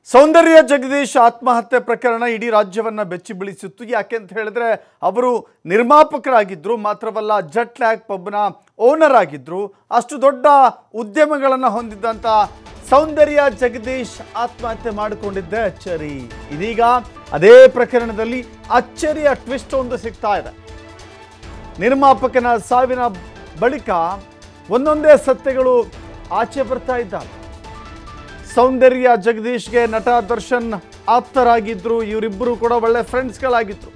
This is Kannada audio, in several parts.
ಸೌಂದರ್ಯ ಜಗದೀಶ್ ಆತ್ಮಹತ್ಯೆ ಪ್ರಕರಣ ಇಡೀ ರಾಜ್ಯವನ್ನ ಬೆಚ್ಚಿ ಬೀಳಿಸಿತ್ತು ಯಾಕೆ ಅಂತ ಹೇಳಿದ್ರೆ ಅವರು ನಿರ್ಮಾಪಕರಾಗಿದ್ರು ಮಾತ್ರವಲ್ಲ ಜಟ್ ಲ್ಯಾಕ್ ಪಬ್ನ ಓನರ್ ಆಗಿದ್ರು ಅಷ್ಟು ದೊಡ್ಡ ಉದ್ಯಮಗಳನ್ನು ಹೊಂದಿದ್ದಂಥ ಸೌಂದರ್ಯ ಜಗದೀಶ್ ಆತ್ಮಹತ್ಯೆ ಮಾಡಿಕೊಂಡಿದ್ದೆ ಅಚ್ಚರಿ ಇದೀಗ ಅದೇ ಪ್ರಕರಣದಲ್ಲಿ ಅಚ್ಚರಿಯ ಟ್ವಿಸ್ಟ್ ಒಂದು ಸಿಗ್ತಾ ಇದೆ ನಿರ್ಮಾಪಕನ ಸಾವಿನ ಬಳಿಕ ಒಂದೊಂದೇ ಸತ್ಯಗಳು ಆಚೆ ಬರ್ತಾ ಇದ್ದಾವೆ ಸೌಂದರ್ಯ ಜಗದೀಶ್ಗೆ ನಟ ದರ್ಶನ್ ಆಪ್ತರಾಗಿದ್ರು ಇವರಿಬ್ಬರು ಕೂಡ ಒಳ್ಳೆ ಫ್ರೆಂಡ್ಸ್ಗಳಾಗಿದ್ರು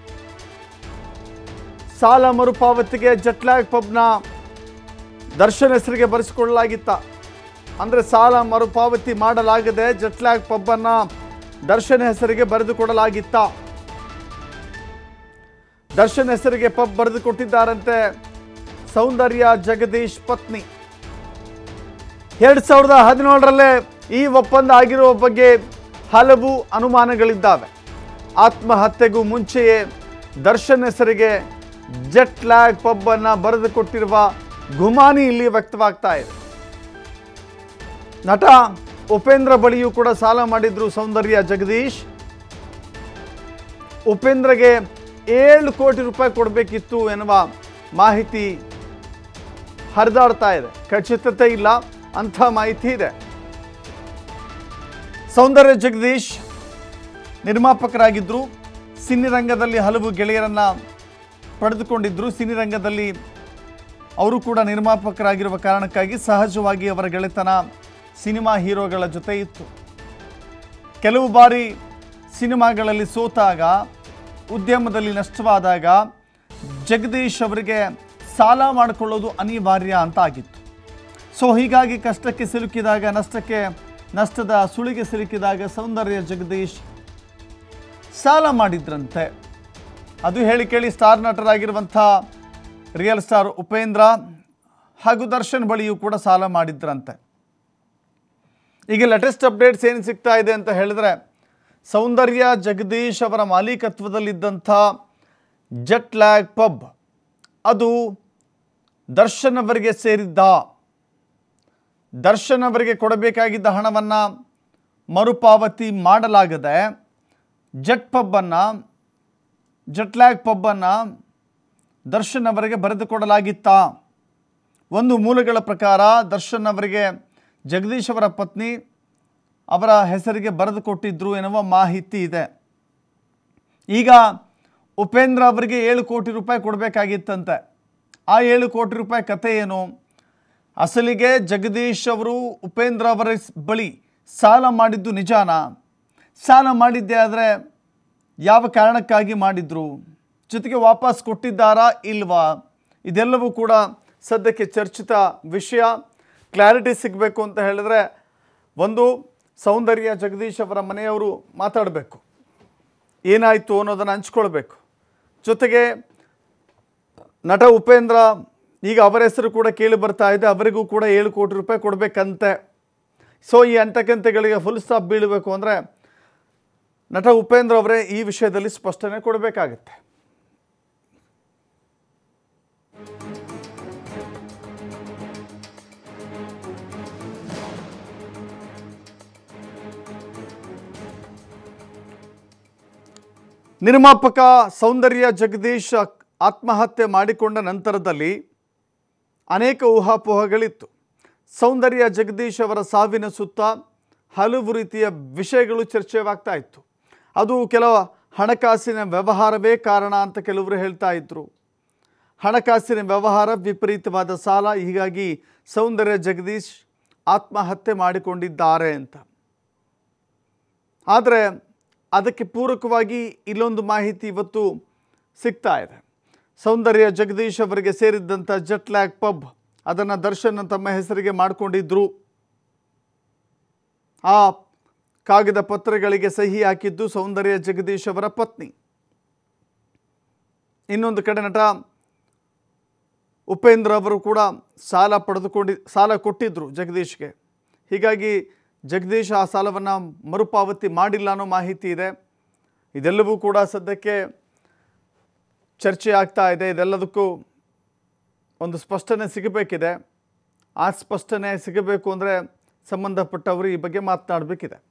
ಸಾಲ ಮರುಪಾವತಿಗೆ ಜಟ್ಲಾಗ್ ಪಬ್ನ ದರ್ಶನ್ ಹೆಸರಿಗೆ ಬರೆಸಿಕೊಳ್ಳಲಾಗಿತ್ತ ಅಂದರೆ ಸಾಲ ಮರುಪಾವತಿ ಮಾಡಲಾಗದೆ ಜಟ್ಲಾಗ್ ಪಬ್ಬನ್ನು ದರ್ಶನ್ ಹೆಸರಿಗೆ ಬರೆದುಕೊಡಲಾಗಿತ್ತ ದರ್ಶನ್ ಹೆಸರಿಗೆ ಪಬ್ ಬರೆದು ಕೊಟ್ಟಿದ್ದಾರಂತೆ ಸೌಂದರ್ಯ ಜಗದೀಶ್ ಪತ್ನಿ ಎರಡ್ ಸಾವಿರದ ಹದಿನೇಳರಲ್ಲೇ ಈ ಒಪ್ಪಂದ ಆಗಿರುವ ಬಗ್ಗೆ ಹಲವು ಅನುಮಾನಗಳಿದ್ದಾವೆ ಆತ್ಮಹತ್ಯೆಗೂ ಮುಂಚೆಯೇ ದರ್ಶನ್ ಹೆಸರಿಗೆ ಜೆಟ್ ಲ್ಯಾಗ್ ಪಬ್ ಅನ್ನ ಬರೆದುಕೊಟ್ಟಿರುವ ಗುಮಾನಿ ಇಲ್ಲಿ ವ್ಯಕ್ತವಾಗ್ತಾ ಇದೆ ನಟ ಉಪೇಂದ್ರ ಬಳಿಯೂ ಕೂಡ ಸಾಲ ಮಾಡಿದ್ರು ಸೌಂದರ್ಯ ಜಗದೀಶ್ ಉಪೇಂದ್ರಗೆ ಏಳು ಕೋಟಿ ರೂಪಾಯಿ ಕೊಡಬೇಕಿತ್ತು ಎನ್ನುವ ಮಾಹಿತಿ ಹರಿದಾಡ್ತಾ ಇದೆ ಖಚಿತತೆ ಇಲ್ಲ ಅಂಥ ಮಾಹಿತಿ ಇದೆ ಸೌಂದರ್ಯ ಜಗದೀಶ್ ನಿರ್ಮಾಪಕರಾಗಿದ್ದರು ಸಿನಿರಂಗದಲ್ಲಿ ಹಲವು ಗೆಳೆಯರನ್ನ ಪಡೆದುಕೊಂಡಿದ್ದರು ಸಿನಿರಂಗದಲ್ಲಿ ಅವರು ಕೂಡ ನಿರ್ಮಾಪಕರಾಗಿರುವ ಕಾರಣಕ್ಕಾಗಿ ಸಹಜವಾಗಿ ಅವರ ಗೆಳೆತನ ಸಿನಿಮಾ ಹೀರೋಗಳ ಜೊತೆ ಇತ್ತು ಕೆಲವು ಬಾರಿ ಸಿನಿಮಾಗಳಲ್ಲಿ ಸೋತಾಗ ಉದ್ಯಮದಲ್ಲಿ ನಷ್ಟವಾದಾಗ ಜಗದೀಶ್ ಅವರಿಗೆ ಸಾಲ ಮಾಡಿಕೊಳ್ಳೋದು ಅನಿವಾರ್ಯ ಅಂತ ಆಗಿತ್ತು ಸೊ ಹೀಗಾಗಿ ಕಷ್ಟಕ್ಕೆ ಸಿಲುಕಿದಾಗ ನಷ್ಟಕ್ಕೆ ನಷ್ಟದ ಸುಳಿಗೆ ಸಿಲುಕಿದಾಗ ಸೌಂದರ್ಯ ಜಗದೀಶ್ ಸಾಲ ಮಾಡಿದ್ರಂತೆ ಅದು ಹೇಳಿ ಕೇಳಿ ಸ್ಟಾರ್ ನಟರಾಗಿರುವಂಥ ರಿಯಲ್ ಸ್ಟಾರ್ ಉಪೇಂದ್ರ ಹಾಗೂ ದರ್ಶನ್ ಬಳಿಯೂ ಕೂಡ ಸಾಲ ಮಾಡಿದ್ರಂತೆ ಈಗ ಲೇಟೆಸ್ಟ್ ಅಪ್ಡೇಟ್ಸ್ ಏನು ಸಿಗ್ತಾ ಇದೆ ಅಂತ ಹೇಳಿದ್ರೆ ಸೌಂದರ್ಯ ಜಗದೀಶ್ ಅವರ ಮಾಲೀಕತ್ವದಲ್ಲಿದ್ದಂಥ ಜಟ್ ಲ್ಯಾಗ್ ಪಬ್ ಅದು ದರ್ಶನ್ ಅವರಿಗೆ ಸೇರಿದ್ದ ದರ್ಶನ್ ಅವರಿಗೆ ಕೊಡಬೇಕಾಗಿದ್ದ ಹಣವನ್ನು ಮರುಪಾವತಿ ಮಾಡಲಾಗದೆ ಜಟ್ ಪಬ್ಬನ್ನು ಜಟ್ಲ್ಯಾಗ್ ಪಬ್ಬನ್ನು ದರ್ಶನ್ ಅವರಿಗೆ ಬರೆದುಕೊಡಲಾಗಿತ್ತ ಒಂದು ಮೂಲಗಳ ಪ್ರಕಾರ ದರ್ಶನ್ ಅವರಿಗೆ ಜಗದೀಶ್ ಅವರ ಪತ್ನಿ ಅವರ ಹೆಸರಿಗೆ ಬರೆದು ಕೊಟ್ಟಿದ್ರು ಎನ್ನುವ ಮಾಹಿತಿ ಇದೆ ಈಗ ಉಪೇಂದ್ರ ಅವರಿಗೆ ಏಳು ಕೋಟಿ ರೂಪಾಯಿ ಕೊಡಬೇಕಾಗಿತ್ತಂತೆ ಆ ಏಳು ಕೋಟಿ ರೂಪಾಯಿ ಕತೆ ಏನು ಅಸಲಿಗೆ ಜಗದೀಶ್ ಅವರು ಉಪೇಂದ್ರ ಅವರ ಸ್- ಬಳಿ ಸಾಲ ಮಾಡಿದ್ದು ನಿಜಾನಾ ಸಾಲ ಮಾಡಿದ್ದೆ ಆದರೆ ಯಾವ ಕಾರಣಕ್ಕಾಗಿ ಮಾಡಿದ್ರು ಜೊತೆಗೆ ವಾಪಸ್ ಕೊಟ್ಟಿದ್ದಾರಾ ಇಲ್ವಾ ಇದೆಲ್ಲವೂ ಕೂಡ ಸದ್ಯಕ್ಕೆ ಚರ್ಚಿತ ವಿಷಯ ಕ್ಲಾರಿಟಿ ಸಿಗಬೇಕು ಅಂತ ಹೇಳಿದ್ರೆ ಒಂದು ಸೌಂದರ್ಯ ಜಗದೀಶ್ ಅವರ ಮನೆಯವರು ಮಾತಾಡಬೇಕು ಏನಾಯಿತು ಅನ್ನೋದನ್ನು ಹಂಚ್ಕೊಳ್ಬೇಕು ಜೊತೆಗೆ ನಟ ಉಪೇಂದ್ರ ಈಗ ಅವರ ಹೆಸರು ಕೂಡ ಕೇಳಿ ಬರ್ತಾ ಇದೆ ಅವರಿಗೂ ಕೂಡ ಏಳು ಕೋಟಿ ರೂಪಾಯಿ ಕೊಡಬೇಕಂತೆ ಸೊ ಈ ಅಂತಕಂತೆಗಳಿಗೆ ಫುಲ್ ಸ್ಟಾಪ್ ಬೀಳಬೇಕು ಅಂದರೆ ನಟ ಉಪೇಂದ್ರ ಅವರೇ ಈ ವಿಷಯದಲ್ಲಿ ಸ್ಪಷ್ಟನೆ ಕೊಡಬೇಕಾಗತ್ತೆ ನಿರ್ಮಾಪಕ ಸೌಂದರ್ಯ ಜಗದೀಶ್ ಆತ್ಮಹತ್ಯೆ ಮಾಡಿಕೊಂಡ ನಂತರದಲ್ಲಿ ಅನೇಕ ಊಹಾಪೋಹಗಳಿತ್ತು ಸೌಂದರ್ಯ ಜಗದೀಶ್ ಅವರ ಸಾವಿನ ಸುತ್ತ ಹಲವು ರೀತಿಯ ವಿಷಯಗಳು ಚರ್ಚೆವಾಗ್ತಾ ಇತ್ತು ಅದು ಕೆಲವು ಹಣಕಾಸಿನ ವ್ಯವಹಾರವೇ ಕಾರಣ ಅಂತ ಕೆಲವರು ಹೇಳ್ತಾ ಇದ್ರು ಹಣಕಾಸಿನ ವ್ಯವಹಾರ ವಿಪರೀತವಾದ ಸಾಲ ಹೀಗಾಗಿ ಸೌಂದರ್ಯ ಜಗದೀಶ್ ಆತ್ಮಹತ್ಯೆ ಮಾಡಿಕೊಂಡಿದ್ದಾರೆ ಅಂತ ಆದರೆ ಅದಕ್ಕೆ ಪೂರಕವಾಗಿ ಇಲ್ಲೊಂದು ಮಾಹಿತಿ ಇವತ್ತು ಸಿಗ್ತಾ ಇದೆ ಸೌಂದರ್ಯ ಜಗದೀಶ್ ಅವರಿಗೆ ಸೇರಿದ್ದಂಥ ಜಟ್ಲ್ಯಾಗ್ ಪಬ್ ಅದನ್ನು ದರ್ಶನ್ ತಮ್ಮ ಹೆಸರಿಗೆ ಮಾಡಿಕೊಂಡಿದ್ರು ಆ ಕಾಗದ ಪತ್ರಗಳಿಗೆ ಸಹಿ ಹಾಕಿದ್ದು ಸೌಂದರ್ಯ ಜಗದೀಶ್ ಅವರ ಪತ್ನಿ ಇನ್ನೊಂದು ಕಡೆ ನಟ ಉಪೇಂದ್ರ ಅವರು ಕೂಡ ಸಾಲ ಪಡೆದುಕೊಂಡಿ ಸಾಲ ಕೊಟ್ಟಿದ್ದರು ಜಗದೀಶ್ಗೆ ಹೀಗಾಗಿ ಜಗದೀಶ್ ಆ ಸಾಲವನ್ನು ಮರುಪಾವತಿ ಮಾಡಿಲ್ಲ ಅನ್ನೋ ಮಾಹಿತಿ ಇದೆ ಇದೆಲ್ಲವೂ ಕೂಡ ಸದ್ಯಕ್ಕೆ ಚರ್ಚೆ ಆಗ್ತಾ ಇದೆ ಇದೆಲ್ಲದಕ್ಕೂ ಒಂದು ಸ್ಪಷ್ಟನೆ ಸಿಗಬೇಕಿದೆ ಆ ಸ್ಪಷ್ಟನೆ ಸಿಗಬೇಕು ಅಂದರೆ ಸಂಬಂಧಪಟ್ಟವರು ಈ ಬಗ್ಗೆ ಮಾತನಾಡಬೇಕಿದೆ